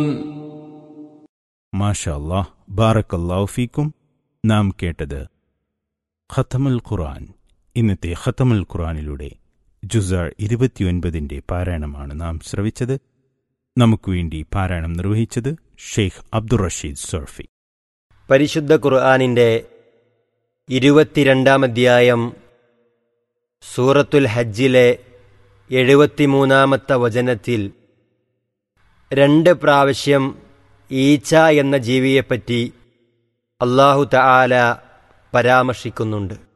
മാഷാ അല്ലാഹ് ബാറക്കല്ലാഹു ഫീക്കും നാം കേട്ടത് ഖത്തമുൽ ഖുർആൻ ഇന്നത്തെ ഖത്തമുൽ ഖുർആനിലൂടെ ജുസ ഇരുപത്തിയൊൻപതിന്റെ പാരായണമാണ് നാം ശ്രവിച്ചത് നമുക്ക് വേണ്ടി പാരായണം നിർവഹിച്ചത് ഷെയ്ഖ് അബ്ദുൾ റഷീദ് സർഫി പരിശുദ്ധ ഖുർആാനിൻ്റെ ഇരുപത്തിരണ്ടാം അധ്യായം സൂറത്തുൽ ഹജ്ജിലെ എഴുപത്തിമൂന്നാമത്തെ വചനത്തിൽ രണ്ട് പ്രാവശ്യം ഈച്ച എന്ന ജീവിയെപ്പറ്റി അള്ളാഹു തആല പരാമർശിക്കുന്നുണ്ട്